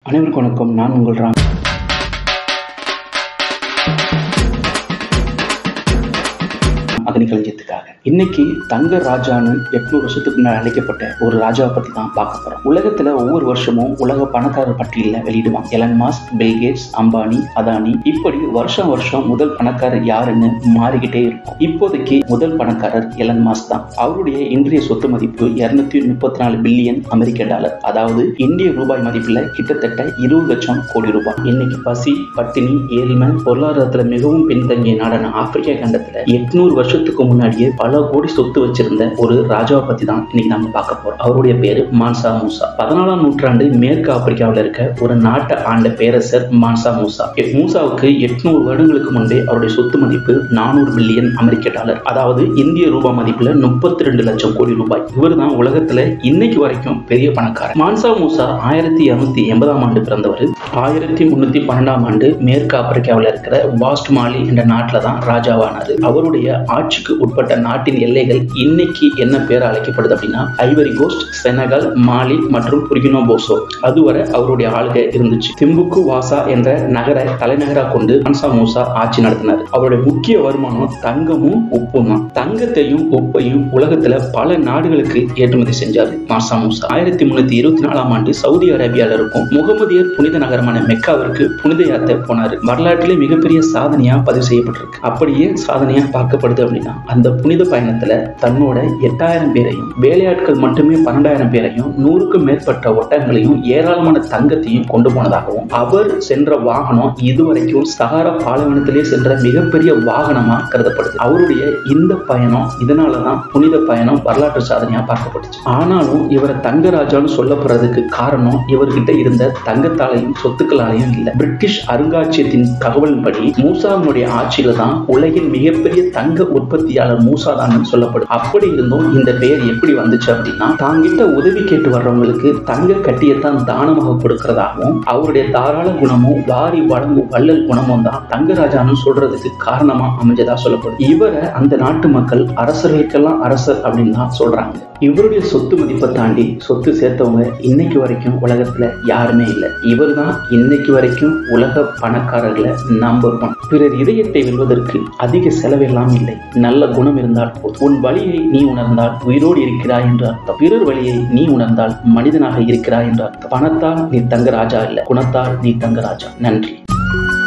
அனைவருக்கும் வணக்கம் நான் உங்கள் ராம் அக்னி களஞ்சியத்துக்காக இன்னைக்கு தங்க ராஜான்னு எட்நூறு வருஷத்துக்கு முன்னாடி அழைக்கப்பட்ட ஒரு ராஜாவை பத்தி தான் பார்க்க போறோம் உலகத்துல ஒவ்வொரு வருஷமும் உலக பணக்காரர் பட்டியலில் வெளியிடுவாங்க Elon Musk Bill Gates Ambani Adani இப்படி வருஷம் வருஷம் முதல் பணக்காரர் யாருன்னு மாறிக்கிட்டே இருக்கும் இப்போதைக்கு முதல் பணக்காரர் எலன் மாஸ்க் தான் அவருடைய இன்றைய சொத்து மதிப்பு இருநூத்தி முப்பத்தி நாலு பில்லியன் அமெரிக்க டாலர் அதாவது இந்திய ரூபாய் மதிப்புல கிட்டத்தட்ட இருபது லட்சம் கோடி ரூபாய் இன்னைக்கு பசி பட்டினி ஏழ்மை பொருளாதாரத்துல மிகவும் பின்தங்கிய நாடான ஆப்பிரிக்கா கண்டத்துல எட்நூறு வருஷத்துக்கு முன்னாடியே பல கோடி சொத்து வச்சிருந்த ஒரு ராஜாவை பத்தி தான் இன்னைக்கு நம்ம பார்க்க போறோம் அவருடைய பேரு மான்சா மூசா பதினாலாம் நூற்றாண்டு மேற்கு ஆப்பிரிக்காவில் இருக்க ஒரு நாட்டை ஆண்ட பேரரசர் மான்சா மூசா மூசாவுக்கு எட்நூறு வருடங்களுக்கு முன்பே அவருடைய சொத்து மதிப்பு நானூறு பில்லியன் அமெரிக்க டாலர் அதாவது இந்திய ரூபாய் மதிப்புல முப்பத்தி ரெண்டு லட்சம் கோடி ரூபாய் இவர் தான் உலகத்துல இன்னைக்கு வரைக்கும் பெரிய பணக்காரர் மான்சா மூசா ஆயிரத்தி இருநூத்தி எண்பதாம் ஆண்டு பிறந்தவர் ஆயிரத்தி முன்னூத்தி பன்னெண்டாம் ஆண்டு மேற்கு ஆப்பிரிக்காவில் இருக்கிற வாஸ்ட் மாலி என்ற நாட்டில் தான் ராஜாவானார் அவருடைய ஆட்சிக்கு உட்பட்ட நாட்டின் எல்லைகள் இன்னைக்கு என்ன பேர் அழைக்கப்படுது அப்படின்னா ஐவரி கோஸ்ட் செனகல் மாலி மற்றும் புர்கினோ போசோ அதுவரை அவருடைய ஆளுகை இருந்துச்சு திம்புக்கு வாசா என்ற நகரை தலைநகரா கொண்டு மான்சா மூசா ஆட்சி நடத்தினார் அவருடைய முக்கிய வருமானம் தங்கமும் உப்பும் தான் தங்கத்தையும் உப்பையும் உலகத்துல பல நாடுகளுக்கு ஏற்றுமதி செஞ்சாரு மான்சா மூசா ஆயிரத்தி முன்னூத்தி இருபத்தி நாலாம் ஆண்டு சவுதி அரேபியால இருக்கும் முகமதியர் புனித நகரமான மெக்காவிற்கு புனித யாத்திரை போனாரு வரலாற்றிலே மிகப்பெரிய சாதனையா பதிவு செய்யப்பட்டிருக்கு அப்படியே சாதனையா பார்க்கப்படுது அப்படின்னா அந்த புனித பயணத்துல தன்னோட எட்டாயிரம் பேரையும் வேலையாட்கள் மட்டுமே பன்னெண்டாயிரம் பேரையும் நூறுக்கும் மேற்பட்ட ஒட்டகங்களையும் ஏராளமான தங்கத்தையும் கொண்டு போனதாகவும் அவர் சென்ற வாகனம் இதுவரைக்கும் சகாரா பாலைவனத்திலே சென்ற மிகப்பெரிய வாகனமா கருதப்படுது அவருடைய இந்த பயணம் இதனாலதான் புனித பயணம் வரலாற்று சாதனையா பார்க்கப்பட்டுச்சு ஆனாலும் இவரை தங்கராஜான்னு சொல்லப்படுறதுக்கு காரணம் இவர்கிட்ட இருந்த தங்கத்தாலையும் சொத்துக்களாலையும் இல்லை பிரிட்டிஷ் அருங்காட்சியகத்தின் தகவலின்படி மூசாவினுடைய ஆட்சியில தான் உலகின் மிகப்பெரிய தங்க உற்பத்தியாளர் மூசா தான் சொல்லப்படும் அப்படி இருந்தும் இந்த பெயர் எப்படி வந்துச்சு அப்படின்னா தாங்கிட்ட உதவி கேட்டு வர்றவங்களுக்கு தங்க கட்டியத்தான் தானமாக கொடுக்கிறதாகவும் அவருடைய தாராள குணமும் வாரி வழங்கும் வள்ளல் குணமும் தான் தங்கராஜான்னு சொல்றதுக்கு காரணமா அமைஞ்சதா சொல்லப்படும் இவரை அந்த நாட்டு மக்கள் அரசர்களுக்கெல்லாம் அரசர் அப்படின்னு தான் சொல்றாங்க இவருடைய சொத்து மதிப்பை தாண்டி சொத்து சேர்த்தவங்க இன்னைக்கு வரைக்கும் உலகத்துல யாருமே இல்லை இவர் தான் இன்னைக்கு வரைக்கும் உலக பணக்காரர்களை நம்பர் ஒன் பிறர் இதயத்தை வெல்வதற்கு அதிக செலவெல்லாம் இல்லை நல்ல குணம் இருந்தால் போதும் உன் வழியை நீ உணர்ந்தால் உயிரோடு இருக்கிறாய் என்று அர்த்தம் பிறர் வழியை நீ உணர்ந்தால் மனிதனாக இருக்கிறாய் என்று அர்த்தம் பணத்தால் நீ தங்க ராஜா இல்லை குணத்தால் நீ தங்க ராஜா நன்றி